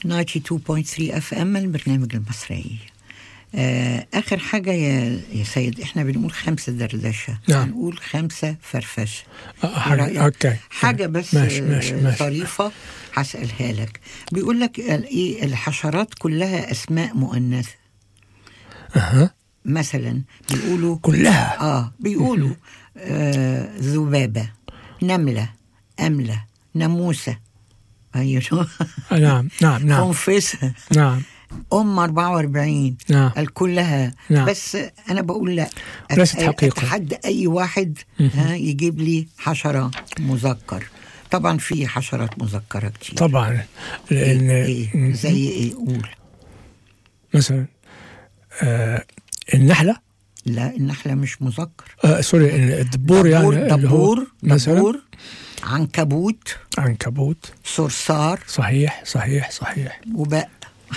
92.3 اف ام البرنامج المصري آه اخر حاجه يا يا سيد احنا بنقول خمسه دردشه نعم. بنقول خمسه فرفشه آه، إيه حاجة- رأيك؟ اوكي حاجه بس ماشي ماشي آه، ماشي طريفه هسالها لك بيقول لك ال- ايه الحشرات كلها اسماء مؤنثه اها مثلا بيقولوا كلها اه بيقولوا آه ذبابه نمله امله ناموسه ايوه آه، نعم نعم نعم خنفسه نعم ام 44 نعم قال كلها نعم. بس انا بقول لا ليست أت- حقيقة. اتحدى اي واحد ها يجيب لي حشره مذكر طبعا في حشرات مذكره كتير طبعا لان إيه؟ م- زي ايه قول مثلا آه النحله لا النحله مش مذكر آه سوري الدبور يعني دبور اللي هو دبور مثلا دبور عنكبوت عنكبوت صرصار صحيح صحيح صحيح وباء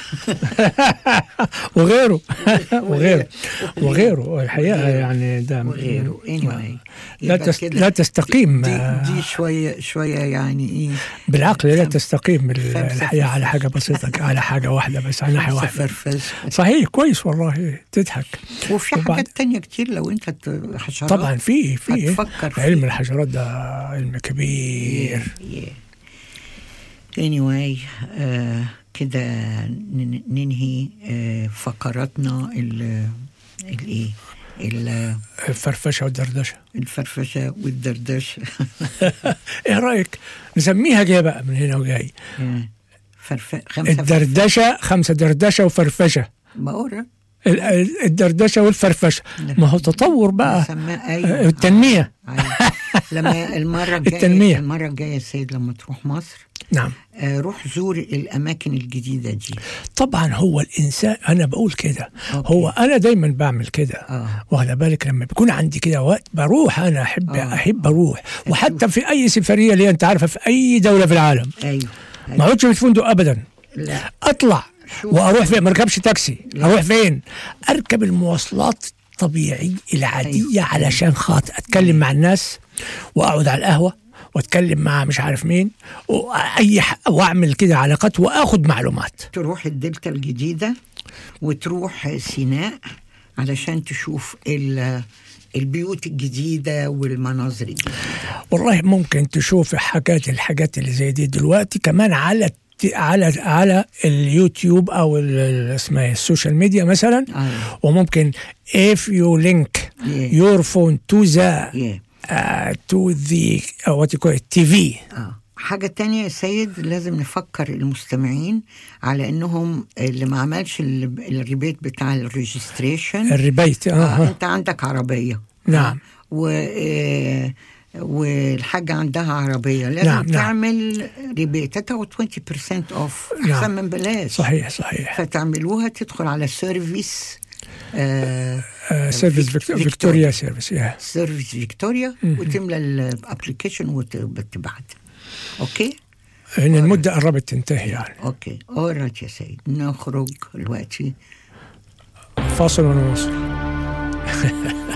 وغيره وغيره وغيره الحقيقه يعني ده وغيره anyway لا يبقى تست... كده لا تستقيم دي, آه، دي شويه شويه يعني ايه بالعقل لا خمس- تستقيم ال- خمسة الحياه على حاجه بسيطه على حاجه واحده بس على ناحيه خمسة واحده فرفشه صحيح كويس والله تضحك وفي وبعد- حاجات تانية كتير لو انت ت- حشرات طبعا في في هتفكر فيه. علم الحشرات ده علم كبير anyway آه كده نن- ننهي آه فقراتنا ال الايه ال- الفرفشه والدردشه الفرفشه والدردشه ايه رايك نسميها جايه بقى من هنا وجاي آه، فرف خمسه الدردشه خمسه دردشه وفرفشه بقول ال- ال- الدردشه والفرفشه ما هو تطور بقى سماها آه، ايوه التنميه أيوة. لما المره الجايه التنمية. المره الجايه يا سيد لما تروح مصر نعم آه روح زور الاماكن الجديده دي طبعا هو الانسان انا بقول كده أوكي. هو انا دايما بعمل كده اه واخد بالك لما بيكون عندي كده وقت بروح انا احب آه. احب اروح وحتى في اي سفريه اللي انت عارفه في اي دوله في العالم ايوه ما اقعدش في فندق ابدا لا اطلع شوف. واروح فين ما اركبش تاكسي اروح فين اركب المواصلات الطبيعيه العاديه أيوة. علشان خاطر اتكلم مع الناس واقعد على القهوه واتكلم مع مش عارف مين واي ح- واعمل كده علاقات واخد معلومات تروح الدلتا الجديدة وتروح سيناء علشان تشوف ال- البيوت الجديدة والمناظر الجديدة والله ممكن تشوف حاجات الحاجات اللي زي دي دلوقتي كمان على الت- على على اليوتيوب او ال- ال- اسمها إيه، السوشيال ميديا مثلا أيوة. وممكن if you link Yeah. your phone to the yeah. uh, to the uh, what you call it TV آه. حاجة تانية يا سيد لازم نفكر المستمعين على انهم اللي ما عملش ال- الريبيت بتاع الريجستريشن الريبيت آه. آه. انت عندك عربية نعم. و آه، والحاجة عندها عربية لازم نعم، نعم. نعم. تعمل ريبيت هتاخد 20% اوف نعم. احسن من بلاش صحيح صحيح فتعملوها تدخل على سيرفيس آه سيرفيس فيك- فيكتوريا فيكتوريا. سيرفيس يا سيرفيس فيكتوريا وتملى الابلكيشن وتبعت اوكي ان المده قربت تنتهي يعني اوكي اوريت يا سيد نخرج دلوقتي فاصل ونواصل